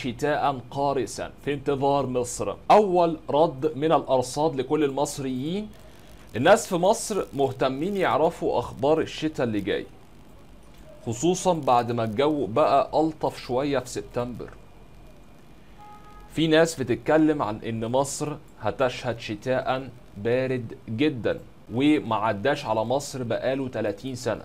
شتاء قارسا في انتظار مصر أول رد من الأرصاد لكل المصريين الناس في مصر مهتمين يعرفوا أخبار الشتاء اللي جاي خصوصا بعد ما الجو بقى ألطف شوية في سبتمبر في ناس بتتكلم عن ان مصر هتشهد شتاء بارد جدا وما عداش على مصر بقاله 30 سنة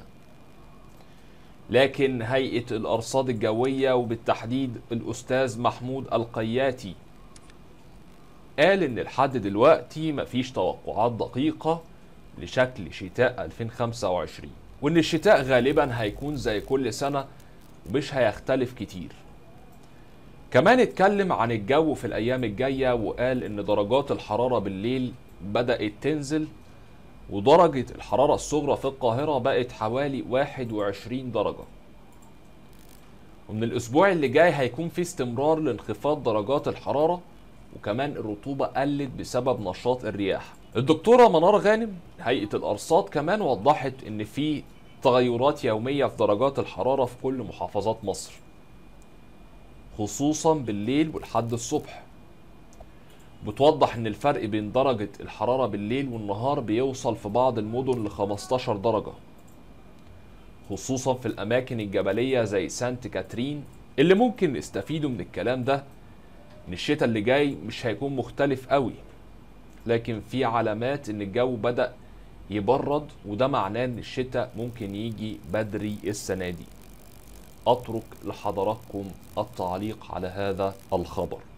لكن هيئة الأرصاد الجوية وبالتحديد الأستاذ محمود القياتي قال إن لحد دلوقتي مفيش توقعات دقيقة لشكل شتاء 2025 وإن الشتاء غالبا هيكون زي كل سنة ومش هيختلف كتير كمان اتكلم عن الجو في الأيام الجاية وقال إن درجات الحرارة بالليل بدأت تنزل ودرجة الحرارة الصغرى في القاهرة بقت حوالي 21 درجة ومن الأسبوع اللي جاي هيكون في استمرار لانخفاض درجات الحرارة وكمان الرطوبة قلت بسبب نشاط الرياح الدكتورة منار غانم هيئة الأرصاد كمان وضحت إن في تغيرات يومية في درجات الحرارة في كل محافظات مصر خصوصا بالليل ولحد الصبح بتوضح ان الفرق بين درجة الحرارة بالليل والنهار بيوصل في بعض المدن ل 15 درجة خصوصا في الأماكن الجبلية زي سانت كاترين اللي ممكن نستفيدوا من الكلام ده ان الشتاء اللي جاي مش هيكون مختلف قوي لكن في علامات ان الجو بدأ يبرد وده معناه ان الشتاء ممكن يجي بدري السنة دي اترك لحضراتكم التعليق على هذا الخبر